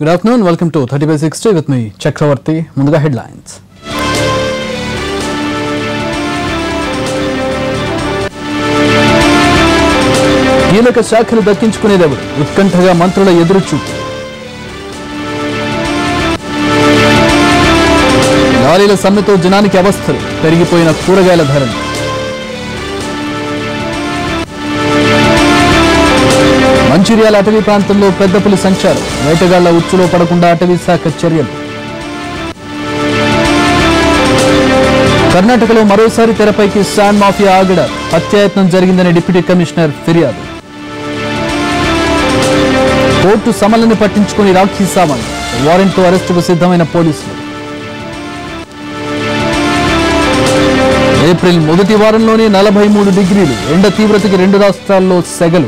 Good afternoon welcome to thirty by sixty with me Chakravarthi ముందుగా headlines కీలక శాఖలు దక్కించుకునేదెవరు ఉత్కంఠగా మంత్రుల ఎదురుచూపు లారీల సమ్మెతో జనానికి అవస్థలు పెరిగిపోయిన కూరగాయల ధరలు మంచిర్యాల అటవీ ప్రాంతంలో పెద్ద పులి సంచారం వేటగాళ్ల ఉచ్చులో పడకుండా అటవీ శాఖ చర్యలు కర్ణాటకలో మరోసారి తెరపైకి శాన్ మాఫియా ఆగడ హత్యాయత్నం జరిగిందని డిప్యూటీ కమిషనర్ ఫిర్యాదు కోర్టు సమలను పట్టించుకుని రాఖీ సావంత్ వారెంట్తో అరెస్టుకు సిద్ధమైన పోలీసులు ఏప్రిల్ మొదటి వారంలోనే నలభై మూడు డిగ్రీలు ఎండ తీవ్రతకి రెండు రాష్ట్రాల్లో సెగలు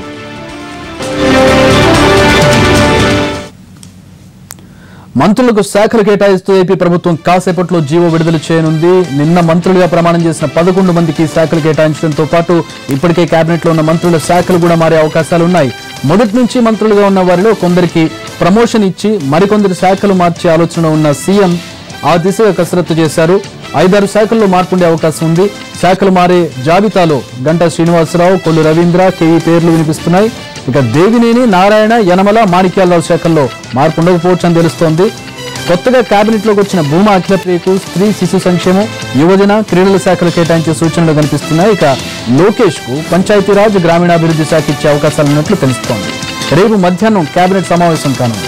మంత్రులకు శాఖలు కేటాయిస్తూ ఏపీ ప్రభుత్వం కాసేపట్లో జీవో విడుదల చేయనుంది నిన్న మంత్రులుగా ప్రమాణం చేసిన పదకొండు మందికి శాఖలు కేటాయించడంతో పాటు ఇప్పటికే కేబినెట్ లో ఉన్న మంత్రుల శాఖలు కూడా మారే అవకాశాలు ఉన్నాయి మొదటి నుంచి మంత్రులుగా ఉన్న వారిలో కొందరికి ప్రమోషన్ ఇచ్చి మరికొందరు శాఖలు మార్చే ఆలోచన ఉన్న సీఎం ఆ దిశగా కసరత్తు చేశారు ఐదారు శాఖల్లో మార్పు ఉండే అవకాశం ఉంది శాఖలు మారే జాబితాలో గంటా శ్రీనివాసరావు కొల్లు రవీంద్ర కేఈ పేర్లు వినిపిస్తున్నాయి ఇక దేవినేని నారాయణ యనమల మాణిక్యాలరావు శాఖల్లో మార్పు ఉండకపోవచ్చని తెలుస్తోంది కొత్తగా కేబినెట్ లోకి వచ్చిన భూమా అఖిలప్రియకు స్త్రీ శిశు సంక్షేమం యువజన క్రీడల శాఖలు కేటాయించే సూచనలు కనిపిస్తున్నాయి ఇక లోకేష్ కు పంచాయతీరాజ్ గ్రామీణాభివృద్ధి శాఖ ఇచ్చే అవకాశాలున్నట్లు తెలుస్తోంది రేపు మధ్యాహ్నం కేబినెట్ సమావేశం కానుంది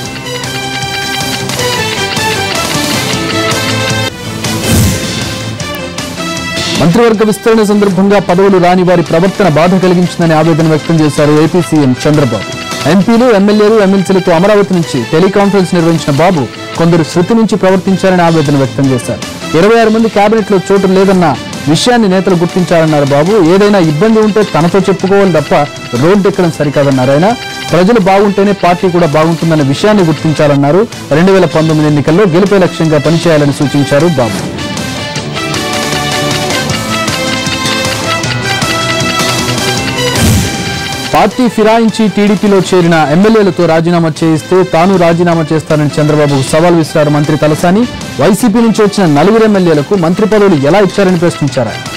మంత్రివర్గ విస్తరణ సందర్భంగా పదవులు రాని వారి ప్రవర్తన బాధ కలిగించిందని ఆవేదన వ్యక్తం చేశారు ఏపీ సీఎం చంద్రబాబు ఎంపీలు ఎమ్మెల్యేలు ఎమ్మెల్సీలతో అమరావతి నుంచి టెలికాన్ఫరెన్స్ నిర్వహించిన బాబు కొందరు శృతి నుంచి ప్రవర్తించారని ఆవేదన వ్యక్తం చేశారు ఇరవై ఆరు మంది కేబినెట్ లో చోటు లేదన్న విషయాన్ని నేతలు గుర్తించారన్నారు బాబు ఏదైనా ఇబ్బంది ఉంటే తనతో చెప్పుకోవాలి తప్ప రోడ్డు ఎక్కడం సరికాదన్నారు ఆయన ప్రజలు బాగుంటేనే పార్టీ కూడా బాగుంటుందన్న విషయాన్ని గుర్తించాలన్నారు రెండు వేల పంతొమ్మిది ఎన్నికల్లో గెలిపే లక్ష్యంగా పనిచేయాలని సూచించారు బాబు పార్టీ ఫిరాయించి టీడీపీలో చేరిన ఎమ్మెల్యేలతో రాజీనామా చేయిస్తే తాను రాజీనామా చేస్తానని చంద్రబాబు సవాల్ విసిరారు మంత్రి తలసాని వైసీపీ నుంచి వచ్చిన నలుగురు ఎమ్మెల్యేలకు మంత్రి పదవులు ఎలా ఇచ్చారని ప్రశ్నించారు ఆయన.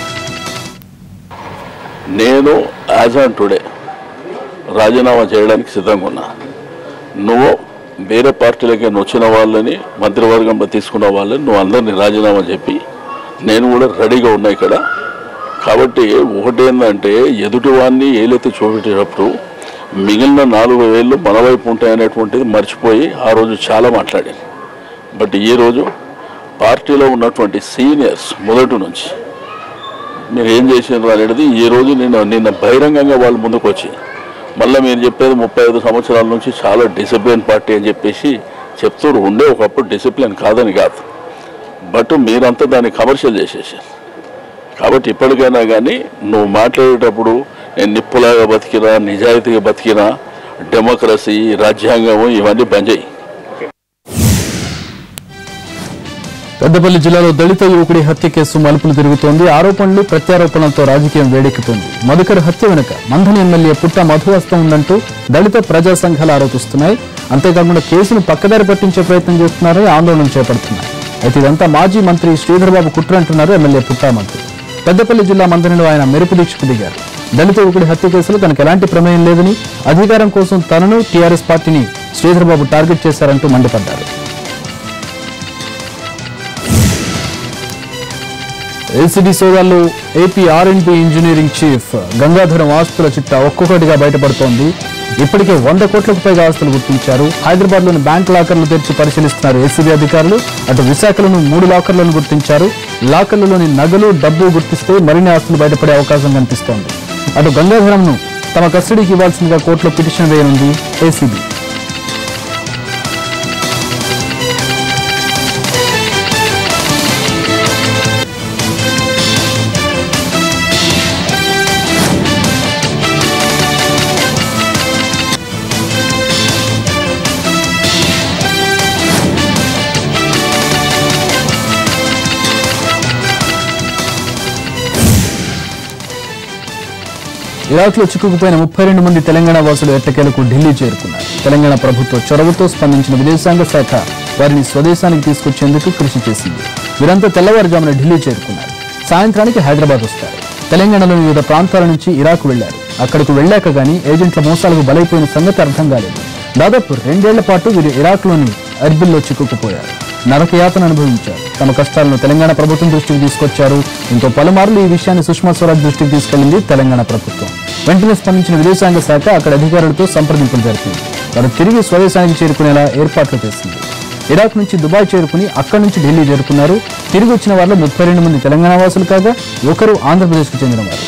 నేను యాజ్ ఆన్ టుడే రాజీనామా చేయడానికి సిద్ధంగా ఉన్నా నువ్వు వేరే పార్టీలకి వచ్చిన వాళ్ళని మంత్రివర్గంలో తీసుకున్న వాళ్ళని నువ్వు అందరినీ రాజీనామా చెప్పి నేను కూడా రెడీగా ఉన్నా ఇక్కడ కాబట్టి ఒకటేందంటే ఎదుటి వాడిని ఏలైతే చూపెట్టేటప్పుడు మిగిలిన నాలుగు వేలు మన వైపు ఉంటాయనేటువంటిది మర్చిపోయి ఆ రోజు చాలా మాట్లాడాను బట్ ఈరోజు పార్టీలో ఉన్నటువంటి సీనియర్స్ మొదటి నుంచి మీరు ఏం చేసినారు అనేది ఈ రోజు నిన్న నిన్న బహిరంగంగా వాళ్ళు ముందుకు వచ్చి మళ్ళీ మీరు చెప్పేది ముప్పై ఐదు సంవత్సరాల నుంచి చాలా డిసిప్లిన్ పార్టీ అని చెప్పేసి చెప్తూ ఉండే ఒకప్పుడు డిసిప్లిన్ కాదని కాదు బట్ మీరంతా దాన్ని కమర్షియల్ చేసేసారు కాబట్టి ఇప్పటికైనా కానీ నువ్వు మాట్లాడేటప్పుడు నేను నిప్పులాగా బతికినా నిజాయితీగా బతికినా డెమోక్రసీ రాజ్యాంగము ఇవన్నీ బంద్ చేయి పెద్దపల్లి జిల్లాలో దళిత యువకుడి హత్య కేసు మలుపులు తిరుగుతోంది ఆరోపణలు ప్రత్యారోపణలతో రాజకీయం వేడెక్కుతోంది మధుకర్ హత్య వెనుక మంథని ఎమ్మెల్యే పుట్ట మధువస్తం ఉందంటూ దళిత ప్రజా సంఘాలు ఆరోపిస్తున్నాయి అంతేకాకుండా కేసును పక్కదారి పట్టించే ప్రయత్నం చేస్తున్నారని ఆందోళన చేపడుతున్నాయి అయితే ఇదంతా మాజీ మంత్రి శ్రీధర్బాబు కుట్ర అంటున్నారు ఎమ్మెల్యే పుట్టా మంత్రి పెద్దపల్లి జిల్లా మంత్రిలో ఆయన మెరుపు దీక్షకు దిగారు దళిత యువకుడి హత్య కేసులో తనకు ఎలాంటి ప్రమేయం లేదని అధికారం కోసం తనను టీఆర్ఎస్ పార్టీని శ్రీధర్బాబు టార్గెట్ చేశారంటూ మండిపడ్డారు ఎల్సిడి సోదాల్లో AP R and B engineering chief Gangadharam ఆస్తుల చిట్టా ఒక్కొక్కటిగా బయటపడుతోంది ఇప్పటికే వంద కోట్లకు పైగా ఆస్తులు గుర్తించారు హైదరాబాద్ లోని బ్యాంక్ లాకర్లు తెరిచి పరిశీలిస్తున్నారు ఏసీబీ అధికారులు అటు విశాఖలోని మూడు లాకర్లను గుర్తించారు లాకర్లలోని నగలు డబ్బు గుర్తిస్తే మరిన్ని ఆస్తులు బయటపడే అవకాశం కనిపిస్తోంది అటు గంగాధరంను తమ కస్టడీకి ఇవ్వాల్సిందిగా కోర్టులో పిటిషన్ వేయనుంది ఏసీబీ ఇరాక్లో చిక్కుకుపోయిన ముప్పై రెండు మంది తెలంగాణ వాసులు ఎట్టకేలకు ఢిల్లీ చేరుకున్నారు తెలంగాణ ప్రభుత్వ చొరవతో స్పందించిన విదేశాంగ శాఖ వారిని స్వదేశానికి తీసుకొచ్చేందుకు కృషి చేసింది వీరంతా తెల్లవారుజామున ఢిల్లీ చేరుకున్నారు సాయంత్రానికి హైదరాబాద్ వస్తారు తెలంగాణలోని వివిధ ప్రాంతాల నుంచి ఇరాక్ వెళ్లారు అక్కడకు వెళ్ళాక గానీ ఏజెంట్ల మోసాలకు బలైపోయిన సంగతి అర్థం కాలేదు దాదాపు రెండేళ్ల పాటు వీరు ఇరాక్లోని అర్బిల్లో చిక్కుకుపోయారు నరకయాతన అనుభవించారు తమ కష్టాలను తెలంగాణ ప్రభుత్వం దృష్టికి తీసుకొచ్చారు ఇంతో పలుమార్లు ఈ విషయాన్ని సుష్మా స్వరాజ్ దృష్టికి తీసుకెళ్లింది తెలంగాణ ప్రభుత్వం వెంటనే స్పందించిన విదేశాంగ శాఖ అక్కడ అధికారులతో సంప్రదింపులు జరిపింది వారు తిరిగి స్వదేశానికి చేరుకునేలా ఏర్పాట్లు చేసింది ఇరాక్ నుంచి దుబాయ్ చేరుకుని అక్కడి నుంచి ఢిల్లీ చేరుకున్నారు తిరిగి వచ్చిన వారిలో ముప్పై రెండు మంది తెలంగాణ వాసులు కాగా ఒకరు ఆంధ్రప్రదేశ్కు చెందిన వారు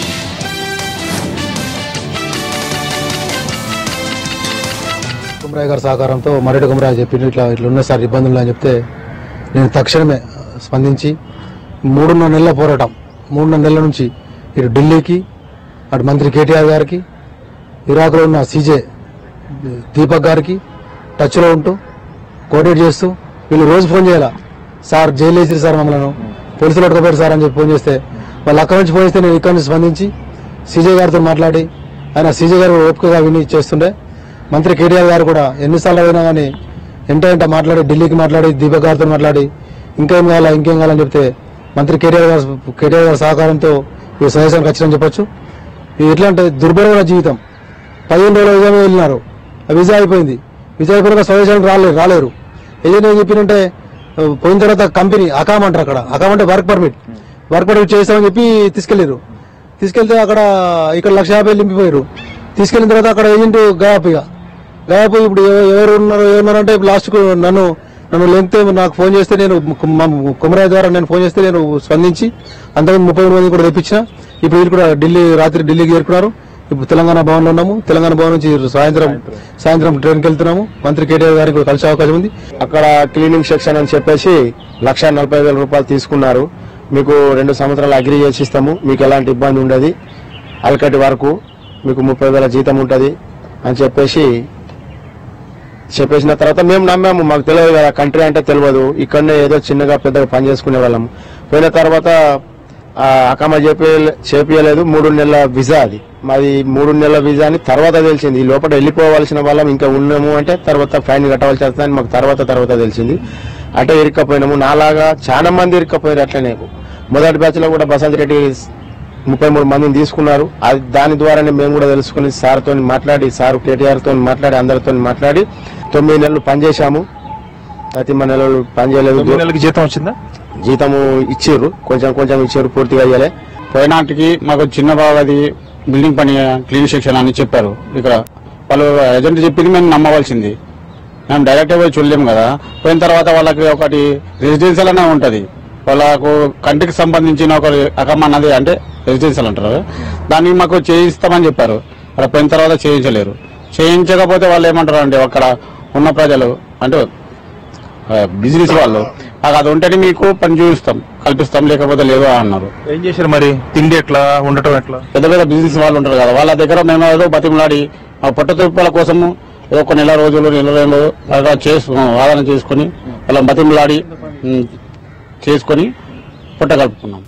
కుమరాయ్ గారి సహకారంతో మరటి కుమరాయ్ చెప్పిండు ఇట్లా ఇట్లా ఉన్నాయి సార్ ఇబ్బందులు అని చెప్తే నేను తక్షణమే స్పందించి మూడున్నర నెలల పోరాటం మూడున్నర నెలల నుంచి ఇటు ఢిల్లీకి అటు మంత్రి కేటీఆర్ గారికి ఇరాక్లో ఉన్న సీజే దీపక్ గారికి టచ్లో ఉంటూ కోఆర్డినేట్ చేస్తూ వీళ్ళు రోజు ఫోన్ చేయాలా సార్ జైలు వేసిరు సార్ మమ్మల్ని పోలీసులు పట్టుకోపోయారు సార్ అని చెప్పి ఫోన్ చేస్తే వాళ్ళు అక్కడి నుంచి ఫోన్ చేస్తే నేను ఇక్కడి నుంచి స్పందించి సీజే గారితో మాట్లాడి ఆయన సీజే గారు ఓపికగా విని చేస్తుండే మంత్రి కేటీఆర్ గారు కూడా ఎన్నిసార్లు అయినా కానీ ఎంట ఎంట మాట్లాడి ఢిల్లీకి మాట్లాడి దీపక్ గారితో మాట్లాడి ఇంకేం కావాలా ఇంకేం కావాలని చెప్తే మంత్రి కేటీఆర్ గారు కేటీఆర్ గారి సహకారంతో ఈ సదస్యానికి వచ్చిందని చెప్పొచ్చు ఇది ఎట్లా అంటే దుర్భరమైన జీవితం పదిహేను రోజుల విజయం వెళ్ళినారు ఆ విజా అయిపోయింది విజా అయిపోయినాక స్వదేశానికి రాలేరు రాలేరు ఏదైనా ఏం చెప్పినంటే ఆ, పోయిన తర్వాత కంపెనీ అకామ్ అంటారు అక్కడ అకామ్ అంటే వర్క్ పర్మిట్ వర్క్ పర్మిట్ చేస్తామని చెప్పి తీసుకెళ్లారు తీసుకెళ్తే అక్కడ ఇక్కడ లక్ష యాభై నింపిపోయారు తీసుకెళ్లిన తర్వాత అక్కడ ఏజెంట్ గాయప్ ఇక గాయప్ ఇప్పుడు ఎవ- ఎవరు ఉన్నారు ఎవరున్నారు అంటే లాస్ట్ కు నన్ను నన్ను లెంగ్త్ నాకు ఫోన్ చేస్తే నేను కుమరాయ్ ద్వారా నేను ఫోన్ చేస్తే నేను స్పందించి అంతకుముందు ముప్పై మూడు మంది కూడా తెప్పించిన ఇప్పుడు వీళ్ళు కూడా ఢిల్లీ రాత్రి ఢిల్లీకి చేరుకున్నారు ఇప్పుడు తెలంగాణ భవన్ లో ఉన్నాము తెలంగాణ భవన్ నుంచి సాయంత్రం సాయంత్రం ట్రైన్కి వెళ్తున్నాము మంత్రి కేటీఆర్ గారికి కూడా కలిసే అవకాశం ఉంది అక్కడ క్లీనింగ్ సెక్షన్ అని చెప్పేసి లక్ష నలభై వేల రూపాయలు తీసుకున్నారు మీకు రెండు సంవత్సరాలు అగ్రి చేసి ఇస్తాము మీకు ఎలాంటి ఇబ్బంది ఉండదు అలకటి వరకు మీకు ముప్పై వేల జీతం ఉంటుంది అని చెప్పేసి చెప్పేసిన తర్వాత మేము నమ్మాము మాకు తెలియదు కదా కంట్రీ అంటే తెలియదు ఇక్కడనే ఏదో చిన్నగా పెద్దగా పని చేసుకునే వాళ్ళం పోయిన తర్వాత ఆ, అకమ చెప్పి చేపియలేదు మూడు నెలల వీసా అది మాది మూడు నెలల వీసా అని తర్వాత తెలిసింది ఈ లోపల వెళ్ళిపోవాల్సిన వాళ్ళం ఇంకా ఉన్నాము అంటే తర్వాత ఫైన్ కట్టవలసి వస్తుందని మాకు తర్వాత తర్వాత తెలిసింది అటే ఇరుక్కపోయినాము నాలాగా చాలా మంది ఇరుక్కపోయారు అట్లనే మొదటి బ్యాచ్ లో కూడా బసంత్ రెడ్డి ముప్పై మూడు మందిని తీసుకున్నారు అది దాని ద్వారానే మేము కూడా తెలుసుకుని సార్తో మాట్లాడి సార్ కేటీఆర్ తో మాట్లాడి అందరితో మాట్లాడి తొమ్మిది నెలలు పనిచేశాము ప్రతి మన నెలలు పనిచేయలేదు తొమ్మిది నెలలకి జీతం వచ్చిందా జీతము ఇచ్చిర్రు కొంచెం కొంచెం ఇచ్చారు పూర్తిగా అయ్యలే పోయినాటికి మాకు చిన్న బావది బిల్డింగ్ పని క్లీన్ సెక్షన్ అని చెప్పారు ఇక్కడ వాళ్ళు ఏజెంట్ చెప్పింది మేము నమ్మవలసింది మేము డైరెక్ట్ పోయి చూడలేము కదా పోయిన తర్వాత వాళ్ళకి ఒకటి రెసిడెన్షియల్ అనే ఉంటది వాళ్ళకు కంటికి సంబంధించిన ఒక అకమ్ అన్నది అంటే రెసిడెన్షియల్ అంటారు దాన్ని మాకు చేయిస్తామని చెప్పారు అక్కడ పోయిన తర్వాత చేయించలేరు చేయించకపోతే వాళ్ళు ఏమంటారు అంటే అక్కడ ఉన్న ప్రజలు అంటే బిజినెస్ వాళ్ళు మాకు అది ఉంటేనే మీకు పని చూపిస్తాం కల్పిస్తాం లేకపోతే లేదు అన్నారు ఏం చేశారు మరి తిండి ఎట్లా ఉండటం ఎట్లా పెద్ద పెద్ద బిజినెస్ వాళ్ళు ఉంటారు కదా వాళ్ళ దగ్గర మేము ఏదో బతిమలాడి ఆ పొట్ట తిప్పుల కోసము ఏదో ఒక నెల రోజులు నెల రోజులు అలా చేసు వాదన చేసుకొని వాళ్ళ బతిమలాడి ఉమ్, చేసుకొని పొట్ట కలుపుకున్నాం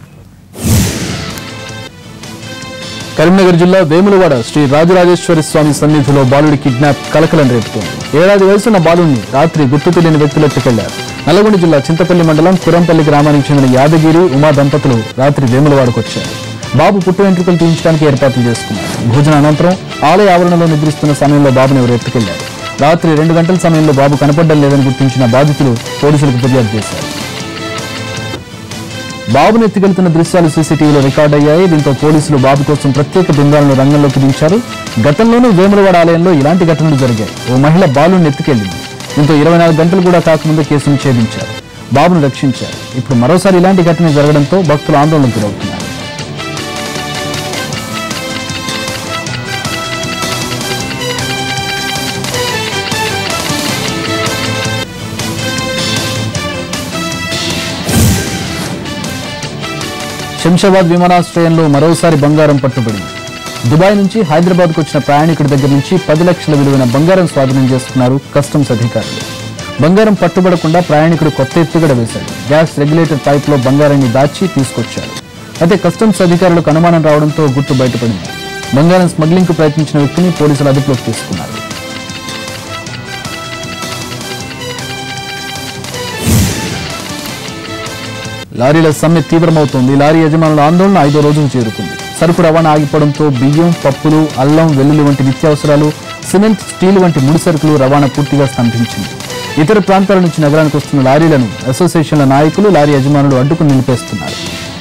కరీంనగర్ జిల్లా వేములవాడ శ్రీ రాజరాజేశ్వరి స్వామి సన్నిధిలో బాలుడి కిడ్నాప్ కలకలం రేపుతోంది ఏడాది వయసున్న బాలుడిని రాత్రి గుర్తు తెలియని వ్యక్తులు ఎత్తుకెళ్లారు నల్గొండ జిల్లా చింతపల్లి మండలం కురంపల్లి గ్రామానికి చెందిన యాదగిరి ఉమా దంపతులు రాత్రి వేములవాడకు వచ్చారు బాబు పుట్టు వెంట్రుకలు తీయించడానికి ఏర్పాట్లు చేసుకున్నారు భోజన అనంతరం ఆలయ ఆవరణలో నిద్రిస్తున్న సమయంలో బాబుని ఎవరు ఎత్తుకెళ్లారు రాత్రి రెండు గంటల సమయంలో బాబు కనపడడం లేదని గుర్తించిన బాధితులు పోలీసులకు ఫిర్యాదు చేశారు బాబును ఎత్తుకెళ్తున్న దృశ్యాలు సీసీటీవీలో రికార్డ్ అయ్యాయి దీంతో పోలీసులు బాబు కోసం ప్రత్యేక బృందాలను రంగంలోకి దించారు గతంలోనూ వేములవాడ ఆలయంలో ఇలాంటి ఘటనలు జరిగాయి ఓ మహిళ బాలుని ఎత్తుకెళ్లింది దీంతో ఇరవై నాలుగు గంటలు కూడా కాకముందే కేసును ఛేదించారు బాబును రక్షించారు ఇప్పుడు మరోసారి ఇలాంటి ఘటన జరగడంతో భక్తులు ఆందోళనకు గురవుతున్నారు శంషాబాద్ విమానాశ్రయంలో మరోసారి బంగారం పట్టుబడింది దుబాయ్ నుంచి హైదరాబాద్కు వచ్చిన ప్రయాణికుడి దగ్గర నుంచి పది లక్షల విలువైన బంగారం స్వాధీనం చేసుకున్నారు కస్టమ్స్ అధికారులు బంగారం పట్టుబడకుండా ప్రయాణికుడు కొత్త ఎత్తుగడ వేశాడు గ్యాస్ రెగ్యులేటర్ పైప్లో బంగారాన్ని దాచి తీసుకొచ్చాడు అయితే కస్టమ్స్ అధికారులకు అనుమానం రావడంతో గుట్టు బయటపడింది బంగారం స్మగ్లింగ్ కు ప్రయత్నించిన వ్యక్తిని పోలీసులు అదుపులోకి తీసుకున్నారు లారీల సమ్మె తీవ్రమవుతోంది లారీ యజమానుల ఆందోళన ఐదో రోజుకు చేరుకుంది సరుకు రవాణా ఆగిపోవడంతో బియ్యం పప్పులు అల్లం వెల్లుల్లి వంటి నిత్యావసరాలు సిమెంట్ స్టీల్ వంటి ముడి సరుకులు రవాణా పూర్తిగా స్తంభించింది ఇతర ప్రాంతాల నుంచి నగరానికి వస్తున్న లారీలను అసోసియేషన్ల నాయకులు లారీ యజమానులు అడ్డుకుని నిలిపేస్తున్నారు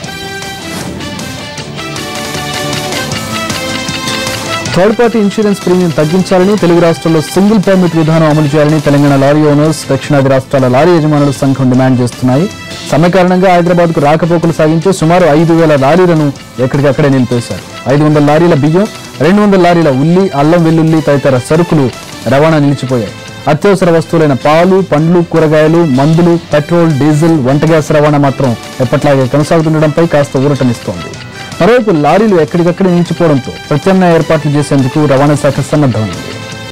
థర్డ్ పార్టీ ఇన్సూరెన్స్ ప్రీమియం తగ్గించాలని తెలుగు రాష్ట్రాల్లో సింగిల్ పర్మిట్ విధానం అమలు చేయాలని తెలంగాణ లారీ ఓనర్స్ దక్షిణాది రాష్ట్రాల లారీ యజమానుల సంఘం డిమాండ్ చేస్తున్నాయి సమ్మె కారణంగా హైదరాబాద్కు రాకపోకలు సాగించే సుమారు ఐదు వేల లారీలను ఎక్కడికక్కడే నిలిపేశారు ఐదు వందల లారీల బియ్యం రెండు వందల లారీల ఉల్లి అల్లం వెల్లుల్లి తదితర సరుకులు రవాణా నిలిచిపోయాయి అత్యవసర వస్తువులైన పాలు పండ్లు కూరగాయలు మందులు పెట్రోల్ డీజిల్ వంట గ్యాస్ రవాణా మాత్రం ఎప్పట్లాగే కొనసాగుతుండడంపై కాస్త ఊరటనిస్తోంది మరోవైపు లారీలు ఎక్కడికక్కడ నిలిచిపోవడంతో ప్రత్యామ్నాయ ఏర్పాట్లు చేసేందుకు రవాణా శాఖ సన్నద్ధమైంది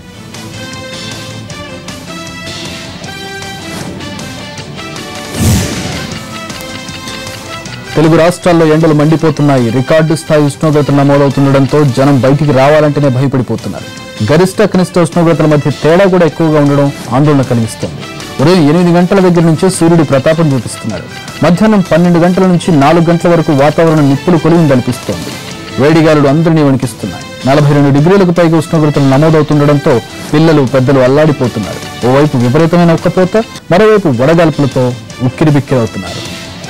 తెలుగు రాష్ట్రాల్లో ఎండలు మండిపోతున్నాయి రికార్డు స్థాయి ఉష్ణోగ్రతలు నమోదవుతుండటంతో జనం బయటికి రావాలంటేనే భయపడిపోతున్నారు గరిష్ట కనిష్ట ఉష్ణోగ్రతల మధ్య తేడా కూడా ఎక్కువగా ఉండడం ఆందోళన కలిగిస్తోంది ఉదయం ఎనిమిది గంటల దగ్గర నుంచే సూర్యుడి ప్రతాపం చూపిస్తున్నాడు మధ్యాహ్నం పన్నెండు గంటల నుంచి నాలుగు గంటల వరకు వాతావరణం నిప్పులు కొలివి కల్పిస్తోంది వేడిగాలులు అందరినీ వణికిస్తున్నాయి నలభై రెండు డిగ్రీలకు పైగా ఉష్ణోగ్రతలు నమోదవుతుండటంతో పిల్లలు పెద్దలు అల్లాడిపోతున్నారు ఓవైపు విపరీతమైన ఉక్కపోత మరోవైపు వడగాల్పులతో ఉక్కిరిబిక్కిరవుతున్నారు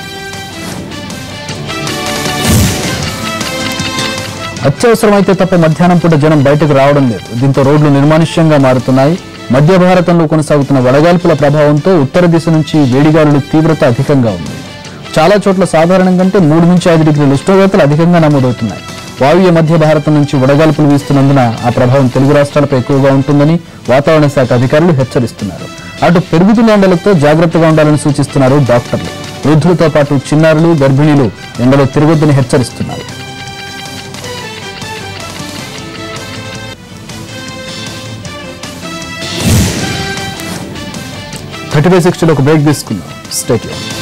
అత్యవసరమైతే తప్ప మధ్యాహ్నం పూట జనం బయటకు రావడం లేదు దీంతో రోడ్లు నిర్మానుష్యంగా మారుతున్నాయి మధ్య భారతంలో కొనసాగుతున్న వడగాల్పుల ప్రభావంతో ఉత్తర దిశ నుంచి వేడిగాలుల తీవ్రత అధికంగా ఉంది చాలా చోట్ల సాధారణం కంటే మూడు నుంచి ఐదు డిగ్రీల ఉష్ణోగ్రతలు అధికంగా నమోదవుతున్నాయి వాయువ్య మధ్య భారతం నుంచి వడగాల్పులు వీస్తున్నందున ఆ ప్రభావం తెలుగు రాష్ట్రాలపై ఎక్కువగా ఉంటుందని వాతావరణ శాఖ అధికారులు హెచ్చరిస్తున్నారు అటు పెరుగుతున్న ఎండలతో జాగ్రత్తగా ఉండాలని సూచిస్తున్నారు డాక్టర్లు వృద్ధులతో పాటు చిన్నారులు గర్భిణీలు ఎండలో తిరగొద్దని హెచ్చరిస్తున్నారు థర్టీ ఫైవ్ సిక్స్టీలో ఒక బ్రేక్ తీసుకుందాం స్టేట్